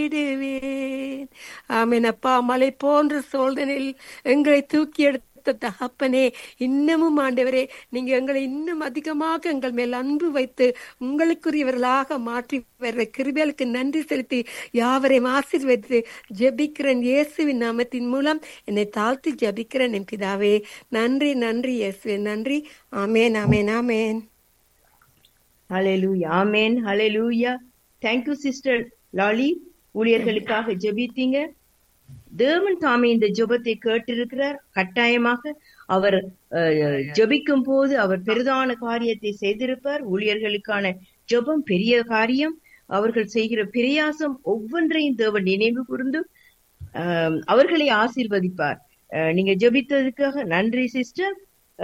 விடுவேன் ஆமென் அப்பா மலை போன்ற சோதனையில் எங்களை தூக்கி எடுத்த தகப்பனே இன்னமும் ஆண்டவரே நீங்க எங்களை இன்னும் அதிகமாக எங்கள் மேல் அன்பு வைத்து உங்களுக்குரியவர்களாக மாற்றி வர்ற கிருபைகளுக்கு நன்றி செலுத்தி யாவரையும் ஆசீர்வதித்து ஜெபிக்கிறேன் இயேசுவின் நாமத்தின் மூலம் என்னை தாழ்த்தி ஜெபிக்கிறேன் என் பிதாவே நன்றி நன்றி இயேசுவே நன்றி ஆமேன் ஆமேன் ஆமேன் ஹalleluya ஆமென் ஹalleluya thank you சிஸ்டர் லாலி ஊழியர்களுக்காக ஜெபித்தீங்க தேவன் தாமே இந்த ஜெபத்தை கேட்டிருக்கிறார் கட்டாயமாக அவர் அஹ், ஜெபிக்கும் போது அவர் பெரிதான காரியத்தை செய்திருப்பார் ஊழியர்களுக்கான ஜெபம் பெரிய காரியம் அவர்கள் செய்கிற பிரயாசம் ஒவ்வொன்றையும் தேவன் நினைவு கூர்ந்து ஆஹ், அவர்களை ஆசீர்வதிப்பார் ஆஹ், நீங்க ஜெபித்ததுக்காக நன்றி சிஸ்டர்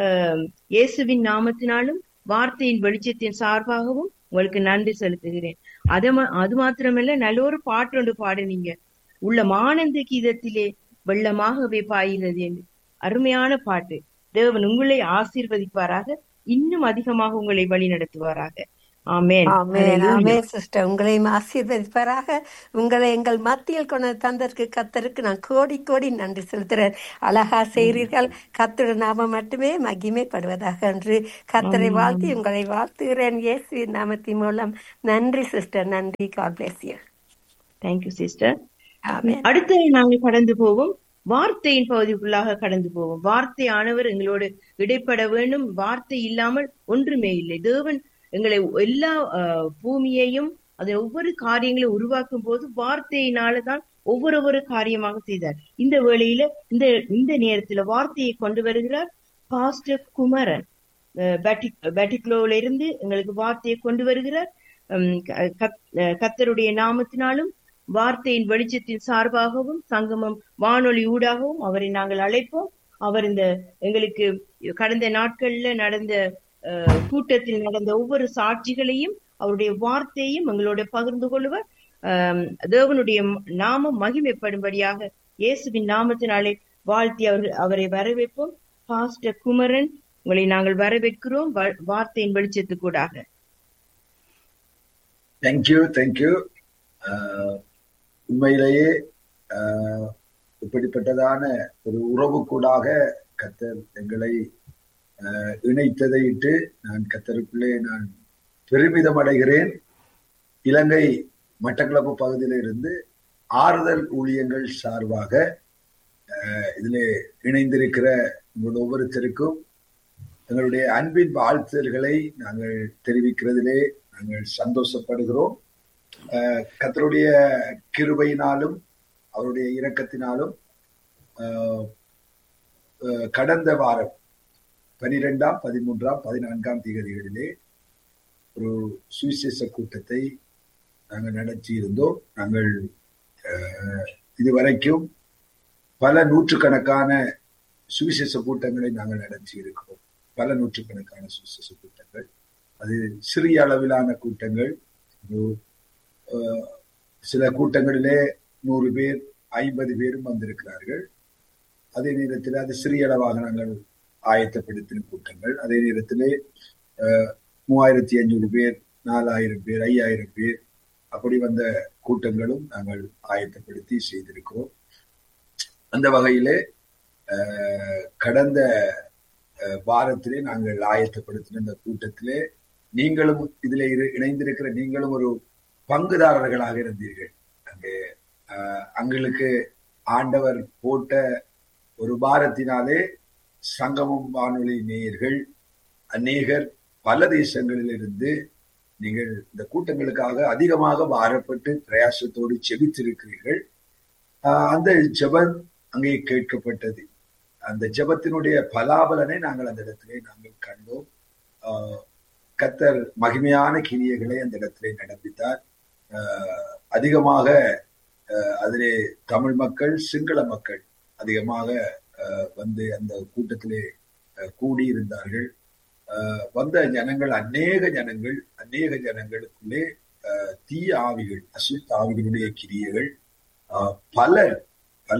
இயேசுவின் நாமத்தினாலும் வார்த்தையின் வெளிச்சத்தின் சார்பாகவும் உங்களுக்கு நன்றி செலுத்துகிறேன் அது மா- அது மாத்திரமல்ல நல்ல ஒரு பாட்டு ஒன்று பாடுனீங்க உள்ள ஆனந்த கீதத்திலே வெள்ளமாகவே பாய்கிறது என்று அருமையான பாட்டு தேவன் உங்களை ஆசீர்வதிப்பாராக இன்னும் அதிகமாக உங்களை வழி நடத்துவாராக ஆமென் ஆமென் Hallelujah. ஆமென் சிஸ்டர் உங்களையும் ஆசீர்வதிப்பாராக உங்களை எங்கள் மத்தியில் கொண்டு தந்தற்கு கத்தருக்கு நான் கோடி கோடி நன்றி செலுத்துறேன் அழகா செய்கிறீர்கள் கத்தருடைய நாமம் மட்டுமே மகிமைப்படுவதாக என்று கத்தரை வாழ்த்தி உங்களை வாழ்த்துகிறேன் இயேசுவின் நாமத்தின் மூலம் நன்றி சிஸ்டர் நன்றி God bless you thank you sister ஆமென் அடுத்து நாங்கள் கடந்து போவோம் வார்த்தையின் பகுதிக்குள்ளாக கடந்து போவோம் வார்த்தை ஆனவர் எங்களோடு இடைப்பட வேண்டும் வார்த்தை இல்லாமல் ஒன்றுமே இல்லை தேவன் எங்களை எல்லா அஹ், பூமியையும் அதன் ஒவ்வொரு காரியங்களை உருவாக்கும் போது வார்த்தையினால தான் ஒவ்வொரு ஒரு காரியமாக செய்தார் இந்த வேளையில இந்த இந்த நேரத்துல வார்த்தையை கொண்டு வருகிறார் பாஸ்டர் குமரன் அஹ், பேட்டிக்- பேட்டிக்லோவில இருந்து எங்களுக்கு வார்த்தையை கொண்டு வருகிறார் உம், க- கத்- அஹ், கர்த்தருடைய நாமத்தினாலும் வார்த்தையின் வெளிச்சத்தின் சார்பாகவும் சங்கமம் வானொலி ஊடாகவும் அவரை நாங்கள் அழைப்போம் அவர் இந்த எங்களுக்கு கடந்த நாட்கள்ல நடந்த அஹ், கூட்டத்தில் நடந்த ஒவ்வொரு சாட்சிகளையும் அவருடைய வார்த்தையும் எங்களோட பகிர்ந்து கொள்வர் ஆம், தேவனுடைய நாமம் மகிமைப்படும்படியாக இயேசுவின் நாமத்தினாலே வாழ்த்தி அவர் அவரை வரவேற்போம் பாஸ்டர் குமரன் உங்களை நாங்கள் வரவேற்கிறோம் வா- வார்த்தையின் வெளிச்சத்துக்கூடாக தேங்க்யூ தேங்க்யூ உண்மையிலேயே ஆஹ், இப்படிப்பட்டதான ஒரு உறவுக்கூடாக கத்தர் எங்களை ஆஹ், இணைத்ததை இட்டு நான் கத்தருக்குள்ளே நான் பெருமிதம் அடைகிறேன் இலங்கை மட்டக்களப்பு பகுதியிலிருந்து ஆறுதல் ஊழியங்கள் சார்பாக ஆஹ், இதிலே இணைந்திருக்கிற உங்கள் ஒவ்வொருத்தருக்கும் எங்களுடைய அன்பின் வாழ்த்துதல்களை நாங்கள் தெரிவிக்கிறதிலே நாங்கள் சந்தோஷப்படுகிறோம் அஹ் கர்த்தருடைய கிருபையினாலும் அவருடைய இரக்கத்தினாலும் அஹ், அஹ், கடந்த வாரம் பனிரெண்டாம் பதிமூன்றாம் பதினான்காம் தேதிகளிலே ஒரு சுவிசேஷ கூட்டத்தை நாங்கள் நடத்தி இருந்தோம் நாங்கள் அஹ், இதுவரைக்கும் பல நூற்றுக்கணக்கான சுவிசேஷ கூட்டங்களை நாங்கள் நடத்தி இருக்கிறோம் பல நூற்றுக்கணக்கான சுவிசேஷ கூட்டங்கள் அது சிறிய அளவிலான கூட்டங்கள் ஒரு, அஹ், சில கூட்டங்களிலே நூறு பேர் ஐம்பது பேரும் வந்திருக்கிறார்கள் அதே நேரத்தில் அது சிறிய அளவாக நாங்கள் ஆயத்தப்படுத்தின கூட்டங்கள் அதே நேரத்திலே அஹ், மூவாயிரத்தி ஐநூறு பேர் நாலாயிரம் பேர் ஐயாயிரம் பேர் அப்படி வந்த கூட்டங்களும் நாங்கள் ஆயத்தப்படுத்தி செய்திருக்கிறோம் அந்த வகையிலே அஹ், கடந்த அஹ், வாரத்திலே நாங்கள் ஆயத்தப்படுத்தின இந்த கூட்டத்திலே நீங்களும் இதிலே இரு- இணைந்திருக்கிற நீங்களும் ஒரு பங்குதாரர்களாக இருந்தீர்கள் அங்கே அஹ், அங்களுக்கு ஆண்டவர் போட்ட ஒரு பாரத்தினாலே சங்கமம் வானொலி நேயர்கள் அநேகர் பல தேசங்களிலிருந்து நீங்கள் இந்த கூட்டங்களுக்காக அதிகமாக பாரப்பட்டு பிரயாசத்தோடு செபித்திருக்கிறீர்கள் ஆஹ் அந்த ஜெபம் அங்கே கேட்கப்பட்டது அந்த ஜெபத்தினுடைய பலாபலனை நாங்கள் அந்த இடத்திலே நாங்கள் கண்டோம் ஆஹ் கத்தர் மகிமையான கிரியைகளை அந்த இடத்திலே நடப்பித்தார் ஆஹ் அதிகமாக ஆஹ் அதிலே தமிழ் மக்கள் சிங்கள மக்கள் அதிகமாக ஆஹ் வந்து அந்த கூட்டத்திலே ஆஹ் கூடியிருந்தார்கள் ஆஹ் வந்த ஜனங்கள் அநேக ஜனங்கள் அநேக ஜனங்களுக்குள்ளே ஆஹ் தீய ஆவிகள் அசுத்த ஆவிகளுடைய கிரியைகள் ஆஹ் பலர் பல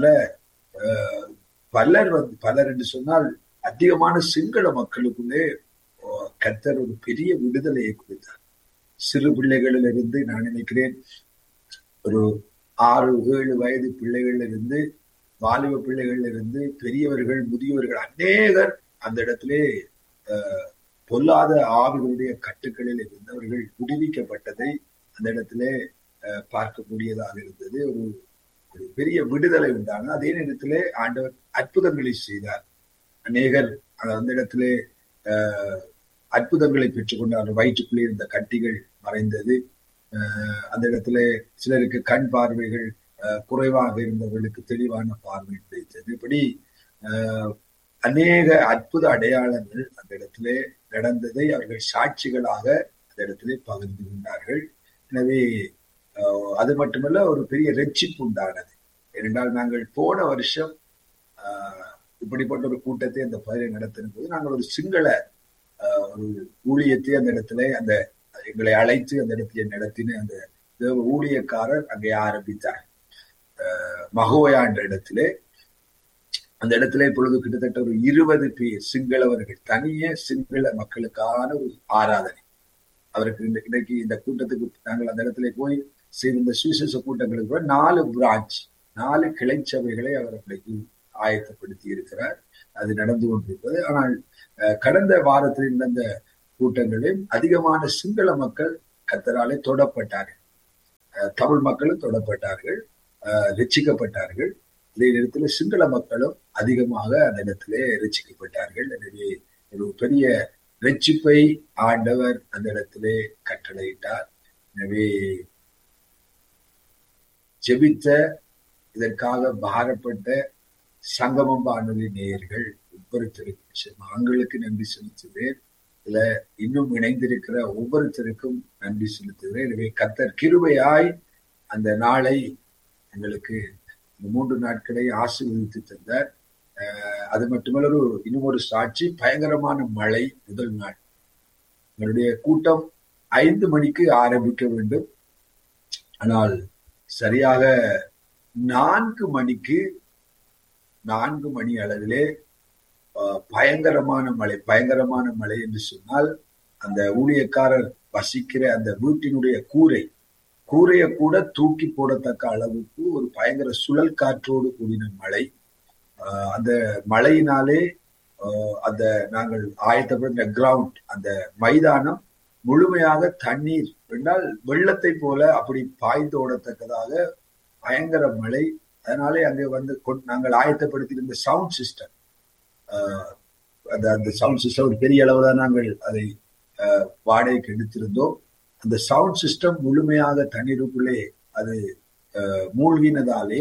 ஆஹ் பலர் வந்து பலர் என்று சொன்னால் அதிகமான சிங்கள மக்களுக்குள்ளே ஆஹ் கர்த்தர் ஒரு பெரிய விடுதலையை கொடுத்தார் சிறு பிள்ளைகளிலிருந்து நான் நினைக்கிறேன் ஒரு ஆறு ஏழு வயது பிள்ளைகள்ல இருந்து வாலிப பிள்ளைகள்ல இருந்து பெரியவர்கள் முதியவர்கள் அநேகர் அந்த இடத்திலே அஹ், பொல்லாத ஆவிகளுடைய கட்டுக்களில் இருந்தவர்கள் விடுவிக்கப்பட்டதை அந்த இடத்திலே அஹ், பார்க்கக்கூடியதாக இருந்தது ஒரு ஒரு பெரிய விடுதலை உண்டான அதே நேரத்திலே ஆண்டவர் அற்புதங்களை செய்தார் அநேகர் அந்த இடத்திலே அஹ், அற்புதங்களை பெற்றுக்கொண்டார் வயிற்றுக்குள்ளே இருந்த கட்டிகள் மறைந்தது அஹ், அந்த இடத்துல சிலருக்கு கண் பார்வைகள் அஹ், குறைவாக இருந்தவர்களுக்கு தெளிவான பார்வை கிடைத்தது இப்படி அஹ், அநேக அற்புத அடையாளங்கள் அந்த இடத்திலே நடந்ததை அவர்கள் சாட்சிகளாக அந்த இடத்திலே பகிர்ந்து கொண்டார்கள் எனவே அஹ், அது மட்டுமல்ல ஒரு பெரிய ரெச்சிப்பு உண்டானது ஏனென்றால் நாங்கள் போன வருஷம் ஆஹ், இப்படிப்பட்ட ஒரு கூட்டத்தை அந்த பகுதியில் நடத்தின போது நாங்கள் ஒரு சிங்கள ஆஹ், ஒரு ஊழியத்தை அந்த இடத்துல அந்த எங்களை அழைத்து அந்த இடத்திலே நடத்தின அந்த தேவ ஊழியக்காரர் அங்கே ஆரம்பித்தார் ஆஹ், மகோயா என்ற இடத்திலே அந்த இடத்துல இப்பொழுது கிட்டத்தட்ட ஒரு இருபது பேர் சிங்களவர்கள் தனியே சிங்கள மக்களுக்கான ஒரு ஆராதனை அவருக்கு இந்த இன்னைக்கு இந்த கூட்டத்துக்கு நாங்கள் அந்த இடத்துல போய் செய்த இந்த சுவிசேஷ கூட்டங்களுக்கு கூட நாலு பிரான்ச் நாலு கிளைச்சபைகளை அவர் இன்னைக்கு ஆயத்தப்படுத்தி இருக்கிறார் அது நடந்து கொண்டிருப்பது ஆனால் அஹ், கடந்த வாரத்தில் நடந்த கூட்டங்களில் அதிகமான சிங்கள மக்கள் கத்தராலே தொடப்பட்டார்கள் அஹ், தமிழ் மக்களும் தொடப்பட்டார்கள் அஹ், ரட்சிக்கப்பட்டார்கள் இதே நேரத்தில் சிங்கள மக்களும் அதிகமாக அந்த இடத்திலே ரட்சிக்கப்பட்டார்கள் எனவே ஒரு பெரிய ரட்சிப்பை ஆண்டவர் அந்த இடத்திலே கட்டளையிட்டார் எனவே ஜெபித்த இதற்காக பாரப்பட்ட சங்கமம் வானொலி நேயர்கள் ஒவ்வொருத்தருக்கும் ஆண்களுக்கு நன்றி செலுத்துவேன் இதுல இன்னும் இணைந்திருக்கிற ஒவ்வொருத்தருக்கும் நன்றி செலுத்துகிறேன் எனவே கத்தர் கிருபையாய் அந்த நாளை எங்களுக்கு இந்த மூன்று நாட்களை ஆசீர்வதித்து தந்தார் அஹ் அது மட்டுமல்ல ஒரு இன்னும் ஒரு சாட்சி பயங்கரமான மழை முதல் நாள் எங்களுடைய கூட்டம் ஐந்து மணிக்கு ஆரம்பிக்க வேண்டும் ஆனால் சரியாக நான்கு மணிக்கு நான்கு மணி அளவிலே அஹ், பயங்கரமான மழை பயங்கரமான மழை என்று சொன்னால் அந்த ஊழியக்காரர் வசிக்கிற அந்த வீட்டினுடைய கூரை கூரையை கூட தூக்கி போடத்தக்க அளவுக்கு ஒரு பயங்கர சுழல் காற்றோடு கூடின மழை ஆஹ் அந்த மழையினாலே ஆஹ் அந்த நாங்கள் ஆயத்தப்படுத்த கிரவுண்ட் அந்த மைதானம் முழுமையாக தண்ணீர் என்றால் வெள்ளத்தை போல அப்படி பாய்ந்து ஓடத்தக்கதாக பயங்கர மழை அதனாலே அங்கே வந்து கொண்- நாங்கள் ஆயத்தப்படுத்தியிருந்த சவுண்ட் சிஸ்டம் அந்த அந்த சவுண்ட் சிஸ்டம் ஒரு பெரிய அளவுல நாங்கள் அதை ஆஹ் வாடகைக்கு எடுத்திருந்தோம் அந்த சவுண்ட் சிஸ்டம் முழுமையாக தண்ணீருக்குள்ளே அது ஆஹ் மூழ்கினதாலே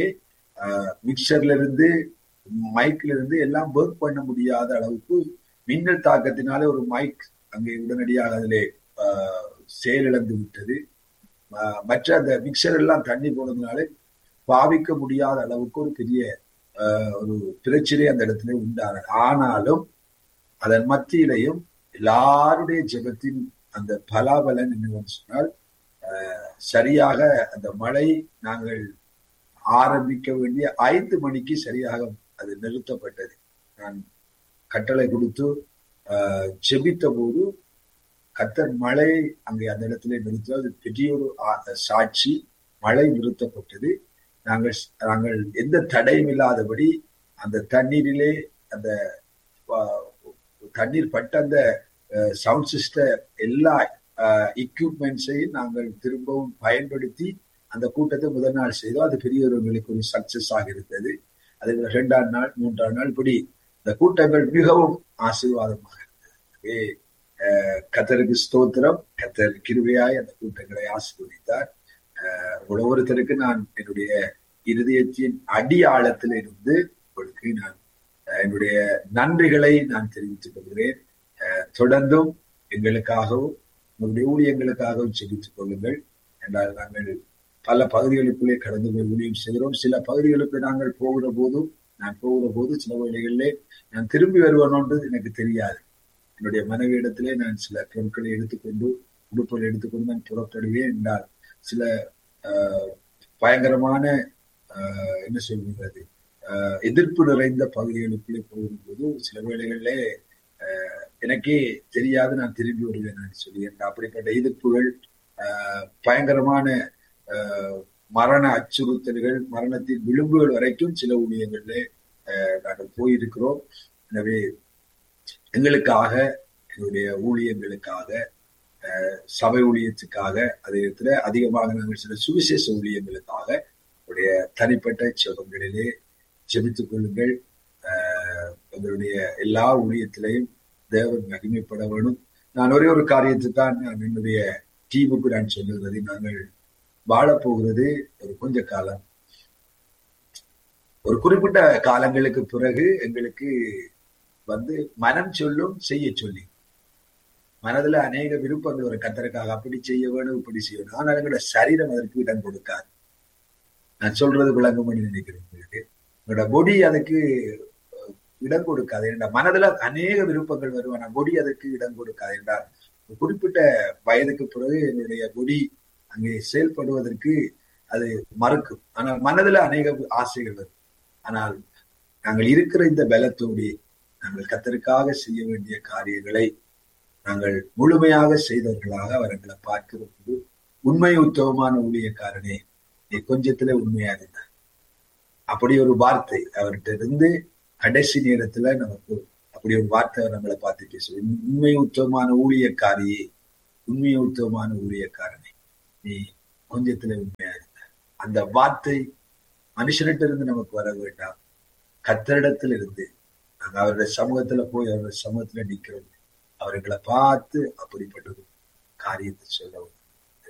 மிக்சர்ல இருந்து மைக்ல இருந்து எல்லாம் ஒர்க் பண்ண முடியாத அளவுக்கு மின்னல் தாக்கத்தினாலே ஒரு மைக் அங்கே உடனடியாக அதிலே ஆஹ், செயலிழந்து விட்டது ஆஹ், மற்ற அந்த மிக்சர் எல்லாம் தண்ணி போனதுனாலே பாவிக்க முடியாத அளவுக்கு ஒரு பெரிய ஆஹ், ஒரு பிரச்சனை அந்த இடத்துல உண்டானது ஆனாலும் அதன் மத்தியிலையும் எல்லாருடைய ஜெபத்தின் அந்த பலாபலன் என்னவென்று சொன்னால் ஆஹ், சரியாக அந்த மழை நாங்கள் ஆரம்பிக்க வேண்டிய ஐந்து மணிக்கு சரியாக அது நிறுத்தப்பட்டது நான் கட்டளை கொடுத்து ஆஹ், ஜெபித்த போது கத்தர் மழை அங்கே அந்த இடத்துல நிறுத்தி அது பெரிய ஒரு ஆ- சாட்சி மழை நிறுத்தப்பட்டது நாங்கள் நாங்கள் எந்த தடையும் இல்லாதபடி அந்த தண்ணீரிலே அந்த ஆஹ், தண்ணீர் பட்ட அந்த சவுண்ட் சிஸ்டம் எல்லா எக்யூப்மெண்ட்ஸையும் நாங்கள் திரும்பவும் பயன்படுத்தி அந்த கூட்டத்தை முதல் நாள் செய்தோம் அது பெரிய ஒரு எங்களுக்கு ஒரு சக்சஸ் ஆக இருந்தது அது இரண்டாம் நாள் மூன்றாம் நாள் இப்படி இந்த கூட்டங்கள் மிகவும் ஆசீர்வாதமாக இருந்தது எனவே, அஹ், கத்தருக்கு ஸ்தோத்திரம் கத்தர் கிருபையாய் அந்த கூட்டங்களை ஆசீர்வதித்தார் அஹ், உங்கள் ஒவ்வொருத்தருக்கு நான் என்னுடைய இருதயத்தின் அடி ஆழத்தில் இருந்து உங்களுக்கு நான் அஹ், என்னுடைய நன்றிகளை நான் தெரிவித்துக் கொள்கிறேன் அஹ், தொடர்ந்தும் எங்களுக்காகவும் உங்களுடைய ஊழியங்களுக்காகவும் செபித்துக் கொள்ளுங்கள் என்றால் நாங்கள் பல பகுதிகளுக்குள்ளே கடந்து போய் ஊழியம் செய்கிறோம் சில பகுதிகளுக்கு நாங்கள் போகிற போதும் நான் போகிற போது சில வேளைகளிலே நான் திரும்பி வருவேனோன்றது எனக்கு தெரியாது என்னுடைய மனைவியிடத்திலே நான் சில பொருட்களை எடுத்துக்கொண்டு உடுப்புகளை எடுத்துக்கொண்டு நான் புறப்படுவேன் என்றால் சில ஆஹ், பயங்கரமான ஆஹ், என்ன சொல்கிறது ஆஹ், எதிர்ப்பு நிறைந்த பகுதிகளுக்குள்ளே போகும்போது சில வேளைகளிலே ஆஹ், எனக்கே தெரியாது நான் திரும்பி வருவேன் நான் சொல்லி அப்படிப்பட்ட எதிர்ப்புகள் ஆஹ், பயங்கரமான ஆஹ், மரண அச்சுறுத்தல்கள் மரணத்தின் விளிம்புகள் வரைக்கும் சில ஊழியங்கள்ல அஹ், நாங்கள் போயிருக்கிறோம் எனவே எங்களுக்காக எங்களுடைய ஊழியங்களுக்காக அஹ், சபை ஊழியத்துக்காக அதே இடத்துல அதிகமாக நாங்கள் சில சுவிசேஷ ஊழியங்களுக்காக உடைய தனிப்பட்ட செபங்களிலே ஜெபித்துக் கொள்ளுங்கள் அஹ், எங்களுடைய எல்லா ஊழியத்திலையும் தேவன் மகிமைப்பட வேணும் நான் ஒரே ஒரு காரியத்தை தான் நான் என்னுடைய டீமுக்கு நான் சொல்லுகிறது நாங்கள் வாழப் போகிறது ஒரு கொஞ்ச காலம் ஒரு குறிப்பிட்ட காலங்களுக்கு பிறகு எங்களுக்கு வந்து மனம் சொல்லும் செய்ய சொல்லி மனதுல அநேக விருப்பங்கள் ஒரு கத்தருக்காக அப்படி செய்ய வேணும் இப்படி செய்யணும் ஆனால் எங்களோட சரீரம் அதற்கு இடம் கொடுக்காது நான் சொல்றது விளங்கும்னு நினைக்கிறேன் உங்களுக்கு உங்களோட பொடி அதுக்கு அஹ், இடம் கொடுக்காது என்ற மனதுல அநேக விருப்பங்கள் வரும் ஆனால் பொடி அதற்கு இடம் கொடுக்காது என்றால் ஒரு குறிப்பிட்ட வயதுக்கு பிறகு என்னுடைய பொடி அங்கே செயல்படுவதற்கு அது மறுக்கும் ஆனால் மனதுல அநேக ஆசைகள் வரும் ஆனால் நாங்கள் இருக்கிற இந்த பலத்தோடு நாங்கள் கத்தருக்காக செய்ய வேண்டிய காரியங்களை நாங்கள் முழுமையாக செய்தவர்களாக அவர்களை பார்க்கிற போது உண்மை உத்தவமான ஊழியக்காரனே நீ கொஞ்சத்துல உண்மையா இருந்தார் அப்படி ஒரு வார்த்தை அவர்கிட்ட இருந்து கடைசி நேரத்துல நமக்கு அப்படி ஒரு வார்த்தை அவர் நம்மளை பார்த்து பேசுவோம் உண்மை உத்தவமான ஊழியக்காரியே உண்மை உத்தவமான ஊழியக்காரனே நீ கொஞ்சத்துல உண்மையா இருந்த அந்த வார்த்தை மனுஷனிட்ட இருந்து நமக்கு வர வேண்டாம் கத்தரிடத்துல இருந்து நாங்க அவருடைய சமூகத்துல போய் அவருடைய சமூகத்துல நிக்கிறோம் அவர்களை பார்த்து அப்படிப்பட்ட ஒரு காரியத்தை சொல்ல வேண்டும்